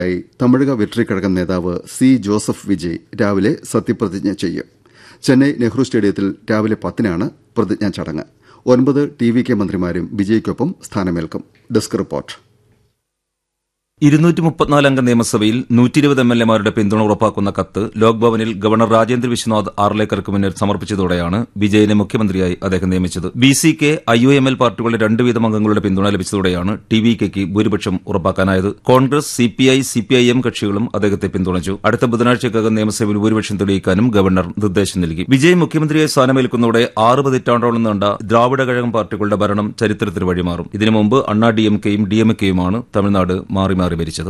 ായി തമിഴക വെട്രിക്കഴകം നേതാവ് C Joseph Vijay രാവിലെ സത്യപ്രതിജ്ഞ ചെയ്യും ചെന്നൈ നെഹ്റു സ്റ്റേഡിയത്തിൽ രാവിലെ പത്തിനാണ് പ്രതിജ്ഞാ ചടങ്ങ് ഒൻപത് ടി വി കെ മന്ത്രിമാരും വിജയ്ക്കൊപ്പം സ്ഥാനമേൽക്കും ഡെസ്ക് റിപ്പോർട്ട് ഇരുന്നൂറ്റി മുപ്പത്തിനാലംഗ നിയമസഭയിൽ നൂറ്റിയിരുപത് എം എൽ എമാരുടെ പിന്തുണ ഉറപ്പാക്കുന്ന കത്ത് ലോക്ഭവനിൽ ഗവർണർ രാജേന്ദ്ര വിശ്വനാഥ് ആർലേക്കർക്ക് മുന്നിൽ സമർപ്പിച്ചതോടെയാണ് വിജയനെ മുഖ്യമന്ത്രിയായി അദ്ദേഹം നിയമിച്ചത് B C K I U M L പാർട്ടികളുടെ രണ്ട് വീതം അംഗങ്ങളുടെ പിന്തുണ ലഭിച്ചതോടെയാണ് ടി വി കെക്ക് ഭൂരിപക്ഷം ഉറപ്പാക്കാനായത് Congress C P I C P I M കക്ഷികളും അദ്ദേഹത്തെ പിന്തുണച്ചു അടുത്ത ബുധനാഴ്ചക്കകം നിയമസഭയിൽ ഭൂരിപക്ഷം തെളിയിക്കാനും ഗവർണർ നിർദ്ദേശം നൽകി വിജയ് മുഖ്യമന്ത്രിയായി സ്ഥാനമേൽക്കുന്നതോടെ ആറ് പതിറ്റാണ്ടോളം നീണ്ട ദ്രാവിഡ കഴകം പാർട്ടികളുടെ ഭരണം ചരിത്രത്തിന് വഴിമാറും ഇതിനു മുമ്പ് അണ്ണാ ഡി എം കെയും ഡി എം കെയുമാണ് തമിഴ്നാട് മാറി മാറി ഭരിച്ചത്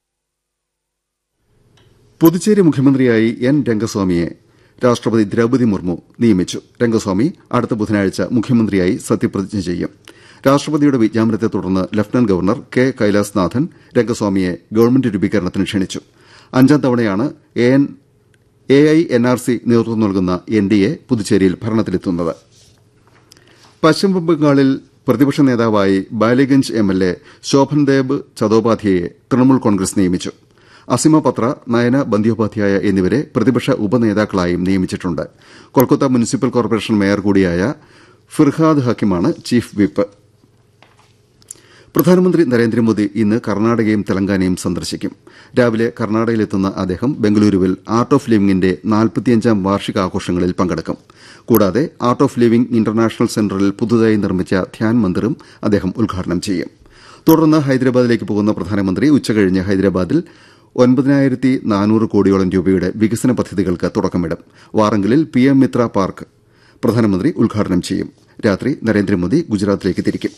പുതുച്ചേരി മുഖ്യമന്ത്രിയായി എൻ രംഗസ്വാമിയെ രാഷ്ട്രപതി ദ്രൌപതി മുർമു നിയമിച്ചു രംഗസ്വാമി അടുത്ത ബുധനാഴ്ച മുഖ്യമന്ത്രിയായി സത്യപ്രതിജ്ഞ ചെയ്യും രാഷ്ട്രപതിയുടെ വിജ്ഞാപനത്തെ തുടർന്ന് ലഫ്റ്റനന്റ് ഗവർണർ കെ കൈലാസ്നാഥൻ രംഗസ്വാമിയെ ഗവൺമെന്റ് രൂപീകരണത്തിന് ക്ഷണിച്ചു അഞ്ചാം തവണയാണ് A I N R C നേതൃത്വം നൽകുന്ന എൻ ഡി എ പുതുച്ചേരിയിൽ ഭരണത്തിലെത്തുന്നത് പശ്ചിമബംഗാളിൽ പ്രതിപക്ഷ നേതാവായി Ballygunge M L A Sobhandeb ചതോപാധ്യയെ തൃണമൂൽ കോൺഗ്രസ് നിയമിച്ചു അസിമ പത്ര നയന ബന്ദ്യോപാധ്യായ എന്നിവരെ പ്രതിപക്ഷ ഉപനേതാക്കളായും നിയമിച്ചിട്ടുണ്ട് കൊൽക്കത്ത മുനിസിപ്പൽ കോർപ്പറേഷൻ മേയർ കൂടിയായ ഫിർഹാദ് ഹക്കിമാണ് ചീഫ് വിപ്പ് പ്രധാനമന്ത്രി നരേന്ദ്രമോദി ഇന്ന് കർണാടകയും തെലങ്കാനയും സന്ദർശിക്കും രാവിലെ കർണാടകയിലെത്തുന്ന അദ്ദേഹം ബംഗളൂരുവിൽ ആർട്ട് ഓഫ് ലിവിംഗിന്റെ നാൽപ്പത്തിയഞ്ചാം വാർഷികാഘോഷങ്ങളിൽ പങ്കെടുക്കും കൂടാതെ ആർട്ട് ഓഫ് ലിവിംഗ് ഇന്റർനാഷണൽ സെന്ററിൽ പുതുതായി നിർമ്മിച്ച ധ്യാൻ മന്ദിറും അദ്ദേഹം ഉദ്ഘാടനം ചെയ്യും തുടർന്ന് ഹൈദരാബാദിലേക്ക് പോകുന്ന പ്രധാനമന്ത്രി ഉച്ചകഴിഞ്ഞ് ഹൈദരാബാദിൽ ഒൻപതിനായിരത്തി നാനൂറ് കോടിയോളം രൂപയുടെ വികസന പദ്ധതികൾക്ക് തുടക്കമിടും വാറങ്കലിൽ പി എം മിത്ര പാർക്ക് പ്രധാനമന്ത്രി ഉദ്ഘാടനം ചെയ്യും രാത്രി നരേന്ദ്രമോദി ഗുജറാത്തിലേക്ക് തിരിക്കും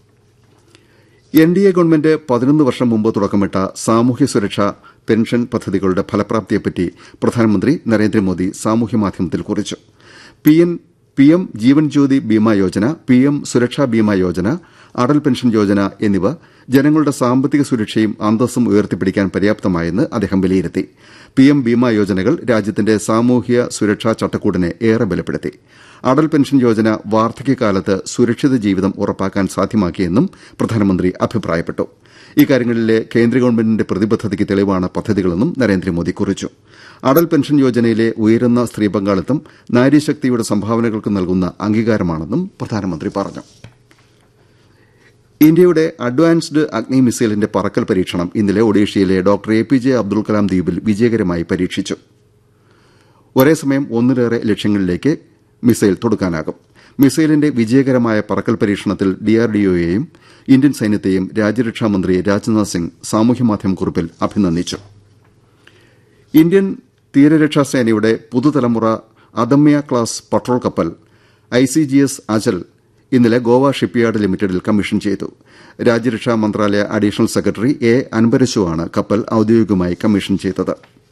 എൻ ഡി എ ഗവൺമെന്റ് പതിനൊന്ന് വർഷം മുമ്പ് തുടക്കമിട്ട സാമൂഹ്യ സുരക്ഷാ പെൻഷൻ പദ്ധതികളുടെ ഫലപ്രാപ്തിയെപ്പറ്റി പ്രധാനമന്ത്രി നരേന്ദ്രമോദി സാമൂഹ്യമാധ്യമത്തിൽ കുറിച്ചു P M Jeevan Jyoti Bima Yojana P M Suraksha Bima Yojana Atal pension Yojana എന്നിവ ജനങ്ങളുടെ സാമ്പത്തിക സുരക്ഷയും അന്തസ്സും ഉയർത്തിപ്പിടിക്കാൻ പര്യാപ്തമായെന്ന് അദ്ദേഹം വിലയിരുത്തി പി എം ബീമാ യോജനകൾ രാജ്യത്തിന്റെ സാമൂഹ്യ സുരക്ഷാ ചട്ടക്കൂടിനെ ഏറെ ബലപ്പെടുത്തി അടൽ പെൻഷൻ യോജന വാർദ്ധക്യകാലത്ത് സുരക്ഷിത ജീവിതം ഉറപ്പാക്കാൻ സാധ്യമാക്കിയെന്നും പ്രധാനമന്ത്രി അഭിപ്രായപ്പെട്ടു ഇക്കാര്യങ്ങളിലെ കേന്ദ്ര ഗവൺമെന്റിന്റെ പ്രതിബദ്ധതയ്ക്ക് തെളിവാണ് പദ്ധതികളെന്നും നരേന്ദ്രമോദി കുറിച്ചു അടൽ പെൻഷൻ യോജനയിലെ ഉയരുന്ന സ്ത്രീ പങ്കാളിത്തം നാരീശക്തിയുടെ സംഭാവനകൾക്ക് നൽകുന്ന അംഗീകാരമാണെന്നും പ്രധാനമന്ത്രി പറഞ്ഞു ഇന്ത്യയുടെ അഡ്വാൻസ്ഡ് അഗ്നി മിസൈലിന്റെ പറക്കൽ പരീക്ഷണം ഇന്നലെ ഒഡീഷയിലെ doctor A P J Abdul Kalam ദ്വീപിൽ വിജയകരമായി പരീക്ഷിച്ചു ഒരേ സമയം ഒന്നിലേറെ ലക്ഷ്യങ്ങളിലേക്ക് മിസൈൽ തൊടുക്കാനാകും മിസൈലിന്റെ വിജയകരമായ പറക്കൽ പരീക്ഷണത്തിൽ ഡിആർഡിഒയെയും ഇന്ത്യൻ സൈന്യത്തെയും രാജ്യരക്ഷാമന്ത്രി രാജ്നാഥ് സിംഗ് സാമൂഹ്യമാധ്യമ കുറിപ്പിൽ അഭിനന്ദിച്ചു ഇന്ത്യൻ തീരരക്ഷാ സേനയുടെ പുതുതലമുറ അദമ്യ ക്ലാസ് പട്രോൾ കപ്പൽ I C G S Achal ഇന്നലെ ഗോവ ഷിപ്പ്യാർഡ് ലിമിറ്റഡിൽ കമ്മീഷൻ ചെയ്തു രാജ്യരക്ഷാ മന്ത്രാലയ അഡീഷണൽ സെക്രട്ടറി എ അൻപരശുവാണ് കപ്പൽ ഔദ്യോഗികമായി കമ്മീഷൻ ചെയ്തത്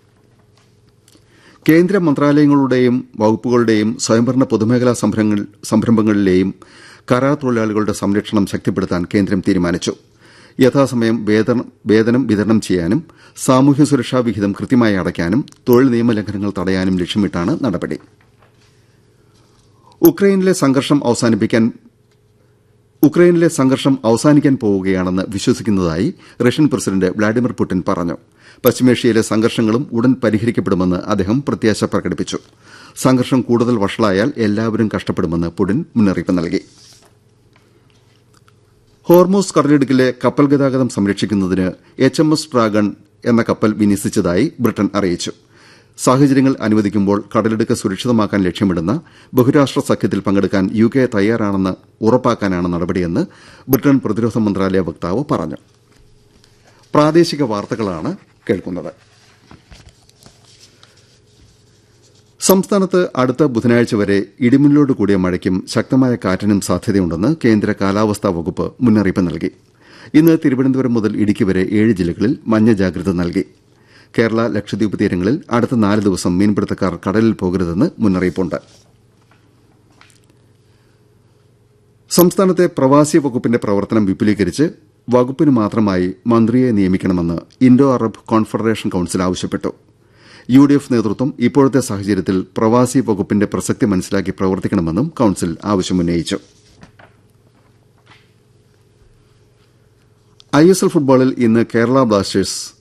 കേന്ദ്ര മന്ത്രാലയങ്ങളുടെയും വകുപ്പുകളുടെയും സ്വയംഭരണ പൊതുമേഖലാ സംരംഭങ്ങളിലെയും കരാർ തൊഴിലാളികളുടെ സംരക്ഷണം ശക്തിപ്പെടുത്താൻ കേന്ദ്രം തീരുമാനിച്ചു യഥാസമയം വേതനം വിതരണം ചെയ്യാനും സാമൂഹ്യ സുരക്ഷാ വിഹിതം കൃത്യമായി അടയ്ക്കാനും തൊഴിൽ നിയമലംഘനങ്ങൾ തടയാനും ലക്ഷ്യമിട്ടാണ് നടപടി ഉക്രൈനിലെ സംഘർഷം അവസാനിപ്പിക്കാൻ ഉക്രൈനിലെ സംഘർഷം അവസാനിക്കാൻ പോവുകയാണെന്ന് വിശ്വസിക്കുന്നതായി റഷ്യൻ പ്രസിഡന്റ് വ്ളാഡിമിർ പുടിൻ പറഞ്ഞു പശ്ചിമേഷ്യയിലെ സംഘർഷങ്ങളും ഉടൻ പരിഹരിക്കപ്പെടുമെന്ന് അദ്ദേഹം പ്രത്യാശ പ്രകടിപ്പിച്ചു സംഘർഷം കൂടുതൽ വഷളായാൽ എല്ലാവരും കഷ്ടപ്പെടുമെന്ന് പുടിൻ മുന്നറിയിപ്പ് നൽകി ഹോർമോസ് കടലിടുക്കിലെ കപ്പൽ ഗതാഗതം സംരക്ഷിക്കുന്നതിന് എച്ച് എം എസ് ഡ്രാഗൺ എന്ന കപ്പൽ വിന്യസിച്ചതായി ബ്രിട്ടൻ അറിയിച്ചു സാഹചര്യങ്ങൾ അനുവദിക്കുമ്പോൾ കടലിടുക്ക് സുരക്ഷിതമാക്കാൻ ലക്ഷ്യമിടുന്ന ബഹുരാഷ്ട്ര സഖ്യത്തിൽ പങ്കെടുക്കാൻ യു കെ തയ്യാറാണെന്ന് ഉറപ്പാക്കാനാണ് നടപടിയെന്ന് ബ്രിട്ടൻ പ്രതിരോധ മന്ത്രാലയ വക്താവ് പറഞ്ഞു പ്രാദേശിക വാർത്തകളാണ് കേൾക്കുന്നത് സംസ്ഥാനത്ത് അടുത്ത ബുധനാഴ്ച വരെ ഇടിമിന്നലോട് കൂടിയ മഴയ്ക്കും ശക്തമായ കാറ്റിനും സാധ്യതയുണ്ടെന്ന് കേന്ദ്ര കാലാവസ്ഥാ വകുപ്പ് മുന്നറിയിപ്പ് നൽകി ഇന്ന് തിരുവനന്തപുരം മുതൽ ഇടുക്കി വരെ ഏഴ് ജില്ലകളിൽ മഞ്ഞ ജാഗ്രത നൽകി കേരള ലക്ഷദ്വീപ് തീരങ്ങളിൽ അടുത്ത നാല് ദിവസം മീൻപിടുത്തക്കാർ കടലിൽ പോകരുതെന്ന് മുന്നറിയിപ്പുണ്ട് സംസ്ഥാനത്തെ പ്രവാസി വകുപ്പിന്റെ പ്രവർത്തനം വിപുലീകരിച്ച് വകുപ്പിന് മാത്രമായി മന്ത്രിയെ നിയമിക്കണമെന്ന് ഇൻഡോ അറബ് കോൺഫെഡറേഷൻ കൌൺസിൽ ആവശ്യപ്പെട്ടു യു ഡി എഫ് നേതൃത്വം ഇപ്പോഴത്തെ സാഹചര്യത്തിൽ പ്രവാസി വകുപ്പിന്റെ പ്രസക്തി മനസ്സിലാക്കി പ്രവർത്തിക്കണമെന്നും കൌൺസിൽ ആവശ്യമുന്നയിച്ചു ഐ എസ് എൽ ഫുട്ബോളിൽ ഇന്ന് കേരള ബ്ലാസ്റ്റേഴ്സ്